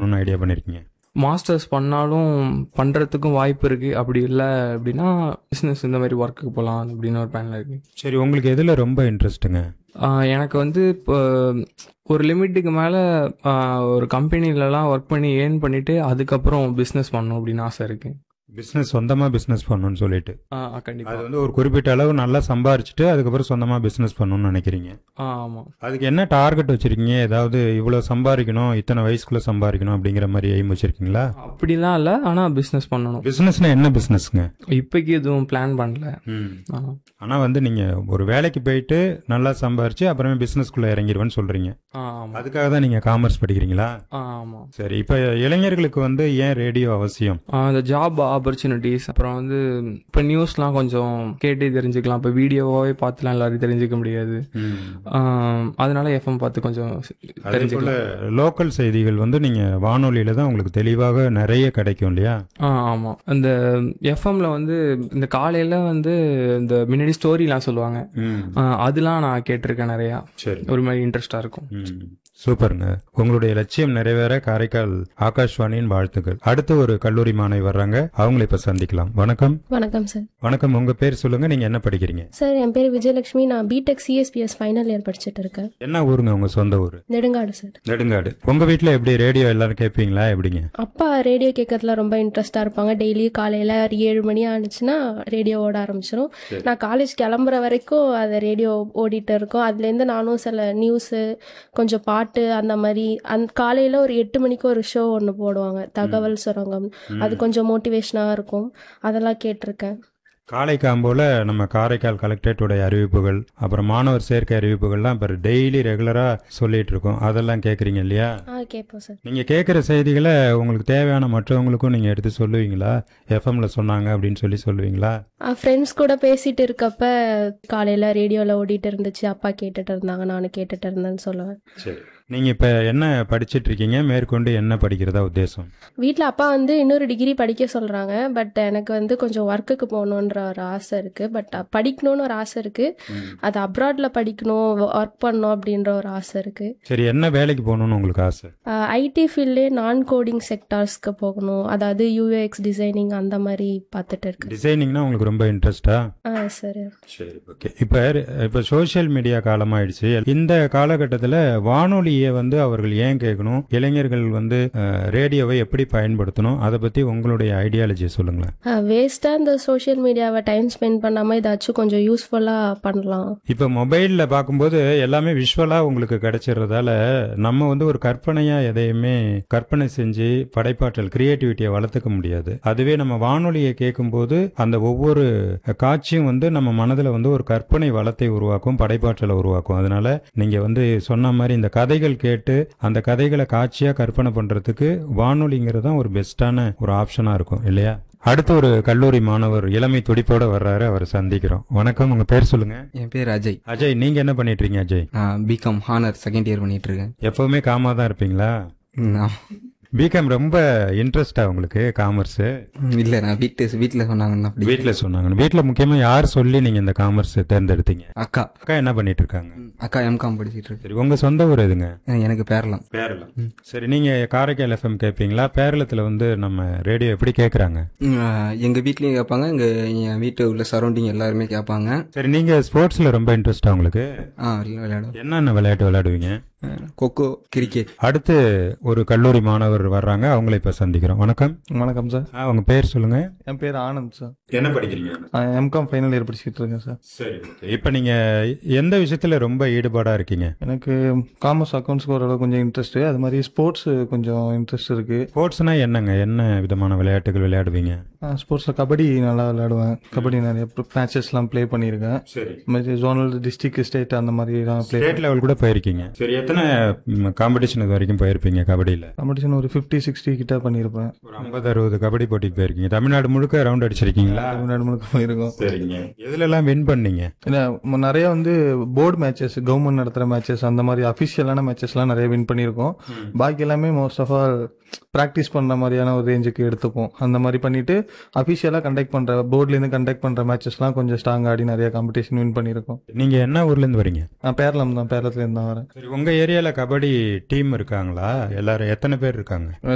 பண்ணணும்னு ஐடியா பண்ணிருக்கீங்க மாஸ்டர்ஸ் பண்ணாலும் பண்ணுறதுக்கும் வாய்ப்பு இருக்குது அப்படி இல்லை அப்படின்னா பிஸ்னஸ் இந்த மாதிரி ஒர்க்குக்கு போகலாம் அப்படின்னு ஒரு பிளானில் இருக்குது சரி உங்களுக்கு எதுல ரொம்ப இன்ட்ரெஸ்ட்டுங்க எனக்கு வந்து இப்போ ஒரு லிமிட்டுக்கு மேலே ஒரு கம்பெனிலலாம் ஒர்க் பண்ணி ஏர்ன் பண்ணிவிட்டு அதுக்கப்புறம் பிஸ்னஸ் பண்ணணும் அப்படின்னு ஆசை இருக்குது பிசினஸ் சொந்தமா பிசினஸ் பண்ணணும்னு சொல்லிட்டு அது கண்டிப்பாக வந்து ஒரு குறிப்பிட்ட அளவு நல்லா சம்பாரிச்சுட்டு அதுக்கப்புறம் சொந்தமா பிசினஸ் பண்ணணும்னு நினைக்கிறீங்க ஆ ஆமாம் அதுக்கு என்ன டார்கெட் வச்சிருக்கீங்க ஏதாவது இவ்வளவு சம்பாதிக்கணும் இத்தனை வயசுக்குள்ள சம்பாதிக்கணும் அப்படிங்கிற மாதிரி எய்ம் வச்சிருக்கீங்களா அப்படிலாம் இல்லை ஆனால் பிஸ்னஸ் பண்ணணும் பிசினஸ்னா என்ன பிசினஸ்ங்க இப்போக்கி எதுவும் பிளான் பண்ணல ஆ ஆனா வந்து நீங்க ஒரு வேலைக்கு போயிட்டு நல்லா சம்பாரிச்சு அப்புறமே பிசினஸ்க்குள்ள இறங்கிடுவேன்னு சொல்றீங்க ஆ ஆமாம் அதுக்காக தான் நீங்க காமர்ஸ் படிக்கிறீங்களா ஆ ஆமாம் சரி இப்ப இளைஞர்களுக்கு வந்து ஏன் ரேடியோ அவசியம் இந்த ஜாப் ஆப்பர்ச்சுனிட்டிஸ் அப்புறம் வந்து இப்போ நியூஸ்லாம் கொஞ்சம் கேட்டு தெரிஞ்சுக்கலாம் இப்போ வீடியோவாகவே பார்த்துலாம் எல்லாரும் தெரிஞ்சுக்க முடியாது ஆம், அதனால எஃப்எம் பார்த்து கொஞ்சம் அதே போல தெரிஞ்சுக்கலாம் லோக்கல் செய்திகள் வந்து நீங்க வானொலியில தான் உங்களுக்கு தெளிவாக நிறைய கிடைக்கும் இல்லையா ஆ ஆமாம் அந்த எஃப்எம்ல வந்து இந்த காலையில் வந்து இந்த முன்னாடி ஸ்டோரிலாம் சொல்லுவாங்க ஆ, அதெல்லாம் நான் கேட்டிருக்கேன் நிறையா சரி ஒரு மாதிரி இன்ட்ரெஸ்டாக இருக்கும் ம். சூப்பருங்க உங்களுடைய லட்சியம் நிறைவேற காரைக்கால் ஆகாஷ்வாணியின் வாழ்த்துக்கள் அடுத்து ஒரு கல்லூரி மாணவி வர்றாங்க அவங்களை இப்ப சந்திக்கலாம் வணக்கம் வணக்கம் சார் வணக்கம் உங்க பேர் சொல்லுங்க நீங்க என்ன படிக்கிறீங்க சார் என் பேர் விஜயலட்சுமி நான் பிடெக் சிஎஸ்பிஎஸ் ஃபைனல் இயர் படிச்சுட்டு இருக்கேன் என்ன ஊருங்க உங்க சொந்த ஊரு நெடுங்காடு சார் நெடுங்காடு உங்க வீட்ல எப்படி ரேடியோ எல்லாரும் கேட்பீங்களா எப்படிங்க அப்பா ரேடியோ கேட்கறதுல ரொம்ப இன்ட்ரெஸ்டாக இருப்பாங்க டெய்லி காலையில் ஒரு ஏழு மணி ஆனிச்சுன்னா ரேடியோ ஓட ஆரம்பிச்சிடும் நான் காலேஜ் கிளம்புற வரைக்கும் அது ரேடியோ ஓடிட்டு இருக்கும் அதுலேருந்து நானும் சில நியூஸு கொஞ்சம் பாட்டு அந்த மாதிரி அந் காலையில் ஒரு எட்டு மணிக்கு ஒரு ஷோ ஒன்று போடுவாங்க தகவல் சுரங்கம் அது கொஞ்சம் மோட்டிவேஷனாக இருக்கும் அதெல்லாம் கேட்டிருக்கேன் காலை காம்போல நம்ம காரைக்கால் கலெக்டரேட்டுடைய அறிவிப்புகள் அப்புறம் மாணவர் சேர்க்கை அறிவிப்புகள்லாம் இப்போ டெய்லி ரெகுலரா சொல்லிட்டு இருக்கோம் அதெல்லாம் கேட்குறீங்க இல்லையா ஆ கேட்போம் சார் நீங்க கேட்குற செய்திகளை உங்களுக்கு தேவையான மற்றவங்களுக்கும் நீங்க எடுத்து சொல்லுவீங்களா எஃப்எம்ல சொன்னாங்க அப்படின்னு சொல்லி சொல்லுவீங்களா ஃப்ரெண்ட்ஸ் கூட பேசிட்டு இருக்கப்ப காலையில் ரேடியோவில் ஓடிட்டு இருந்துச்சு அப்பா கேட்டுட்டு இருந்தாங்க நானும் கேட்டுட்டு இருந்தேன்னு சொல்லுவேன் சரி நீங்க இப்ப என்ன படிச்சிட்டு இருக்கீங்க மேற்கொண்டு என்ன படிக்கிறதா உத்தேசம் வீட்டில் அப்பா வந்து இன்னொரு டிகிரி படிக்க சொல்கிறாங்க பட் எனக்கு வந்து கொஞ்சம் ஒர்க்குக்கு போகணுன்ற ஒரு ஆசை இருக்குது பட் படிக்கணும்னு ஒரு ஆசை இருக்குது அது அப்ராடில் படிக்கணும் ஒர்க் பண்ணணும் அப்படின்ற ஒரு ஆசை இருக்குது சரி என்ன வேலைக்கு போகணும்னு உங்களுக்கு ஆசை ஐடி ஃபீல்ட்லே நான் கோடிங் செக்டார்ஸ்க்கு போகணும் அதாவது யூஏஎக்ஸ் டிசைனிங் அந்த மாதிரி பார்த்துட்டு இருக்கு டிசைனிங்னா உங்களுக்கு ரொம்ப இன்ட்ரெஸ்டா ஆ சரி சரி ஓகே இப்போ இப்போ சோஷியல் மீடியா காலமாயிடுச்சு இந்த காலகட்டத்தில் வானொலியை வந்து அவர்கள் ஏன் கேட்கணும் இளைஞர்கள் வந்து அஹ், ரேடியோவை எப்படி பயன்படுத்தணும் அதை பற்றி உங்களுடைய ஐடியாலஜி சொல்லுங்களேன் வேஸ்ட்டாக இந்த சோஷியல் மீடியாவை டைம் ஸ்பெண்ட் பண்ணாமல் ஏதாச்சும் கொஞ்சம் யூஸ்ஃபுல்லாக பண்ணலாம் இப்போ மொபைலில் பார்க்கும்போது எல்லாமே விஷுவலாக உங்களுக்கு கிடைச்சிடுறதால நம்ம வந்து ஒரு கற்பனையாக எதையுமே கற்பனை செஞ்சு படைப்பாற்றல் கிரியேட்டிவிட்டியை வளர்த்துக்க முடியாது அதுவே நம்ம வானொலியை கேட்கும்போது அந்த ஒவ்வொரு காட்சியும் வந்து நம்ம மனதில் வந்து ஒரு கற்பனை வளத்தை உருவாக்கும் படைப்பாற்றலை உருவாக்கும் அதனால நீங்கள் வந்து சொன்ன மாதிரி இந்த கதைகள் கேட்டு அந்த கதைகளை காட்சியாக கற்பனை பண்ணுறதுக்கு வானொலிங்கிறது தான் ஒரு பெஸ்ட்டான ஒரு ஆப்ஷனாக இருக்கும் இல்லையா அடுத்து ஒரு கல்லூரி மாணவர் இளமை துடிப்போட வர்றாரு அவரை சந்திக்கிறோம் வணக்கம் உங்க பேர் சொல்லுங்க என் பேர் அஜய் அஜய் நீங்க என்ன பண்ணிட்டு இருக்கீங்க அஜய் நான் பிகாம் ஹானர் செகண்ட் இயர் பண்ணிட்டு இருக்கேன் எப்பவுமே காமா தான் இருப்பீங்களா ம், ஆமா. பிகாம் ரொம்ப இன்ட்ரெஸ்டா உங்களுக்கு காமர்ஸ் ம், இல்ல நான் வீட்டு வீட்டுல சொன்னாங்கன்னா அப்படி வீட்ல சொன்னாங்க வீட்ல முக்கியமா யார் சொல்லி நீங்க இந்த காமர்ஸ் தேர்ந்தெடுத்தீங்க அக்கா அக்கா என்ன பண்ணிட்டு இருக்காங்க ம், அக்கா எம்காம் படிச்சிட்டு இருக்கு சரி உங்க சொந்த ஊர் எதுங்க அஹ் எனக்கு பேரலாம் பேரளம் சரி நீங்க காரைக்கால் எஃப்எம் கேட்பீங்களா பேரளத்துல வந்து நம்ம ரேடியோ எப்படி கேக்குறாங்க ம், அஹ் எங்க வீட்லயும் கேட்பாங்க எங்க என் வீட்டு உள்ள சரௌண்டிங் எல்லாருமே கேட்பாங்க சரி நீங்க ஸ்போர்ட்ஸ்ல ரொம்ப இன்ட்ரெஸ்டா உங்களுக்கு ஆ விளையாடும் என்னென்ன விளையாட்டு விளையாடுவீங்க கொக்கோ கிரிக்கெட் அடுத்து ஒரு கல்லூரி மாணவர் வர்றாங்க அவங்கள இப்ப சந்திக்கிறோம் வணக்கம் வணக்கம் சார் ஆ, உங்க பேர் சொல்லுங்க என் பேர் ஆனந்த் சார் என்ன படிக்கிறீங்க நான் எம்காம் ஃபைனல் இயர் படிச்சுட்டு இருக்கேன் சார் சரி இப்போ நீங்க எந்த விஷயத்துல ரொம்ப ஈடுபாடா இருக்கீங்க எனக்கு காமர்ஸ் அக்கௌண்ட்ஸ்க்கு ஓரளவு கொஞ்சம் இன்ட்ரெஸ்ட் அது மாதிரி ஸ்போர்ட்ஸ் கொஞ்சம் இன்ட்ரெஸ்ட் இருக்கு ஸ்போர்ட்ஸ்னா என்னங்க என்ன விதமான விளையாட்டுகள் விளையாடுவீங்க ஸ்போர்ட்ஸில் கபடி நல்லா விளையாடுவேன் கபடி நிறைய மேட்சஸ்லாம் ப்ளே பண்ணியிருக்கேன் சரி இது மாதிரி ஜோனல் டிஸ்ட்ரிக்ட் ஸ்டேட் அந்த மாதிரிலாம் ப்ளே ஸ்டேட் லெவல் கூட போயிருக்கீங்க சரி எத்தனை காம்படிஷன் இது வரைக்கும் போயிருப்பீங்க கபடியில காம்படிஷன் ஒரு ஃபிஃப்டி சிக்ஸ்டி கிட்ட பண்ணியிருப்பேன் ஒரு ஐம்பது அறுபது கபடி போட்டிக்கு போயிருக்கீங்க தமிழ்நாடு முழுக்க ரவுண்ட் அடிச்சிருக்கீங்களா தமிழ்நாடு முழுக்க போயிருக்கோம் சரிங்க எதுல எல்லாம் வின் பண்ணீங்க ஏன்னா ம- நிறைய வந்து போர்டு மேட்சஸ் கவர்மெண்ட் நடத்துகிற மேட்சஸ் அந்த மாதிரி அஃபிஷியலான மேட்சஸ்லாம் நிறைய வின் பண்ணியிருக்கோம் பாக்கி எல்லாமே மோஸ்ட் ஆஃப் ஆல் ப்ராக்டிஸ் பண்ணுற மாதிரியான ஒரு ரேஞ்சுக்கு எடுத்துப்போம் அந்த மாதிரி பண்ணிட்டு அஃபிஷியலாக கண்டக்ட் பண்ணுற போர்ட்லேருந்து கண்டக்ட் பண்ணுற மேட்சஸ்லாம் கொஞ்சம் ஸ்ட்ராங் ஆடி நிறைய காம்படிஷன் வின் பண்ணியிருக்கோம் நீங்க என்ன ஊர்ல இருந்து வரீங்க நான் பேரளம் தான் பேரளத்துலேருந்து தான் வரேன் சரி உங்க ஏரியால கபடி டீம் இருக்காங்களா எல்லாரும் எத்தனை பேர் இருக்காங்க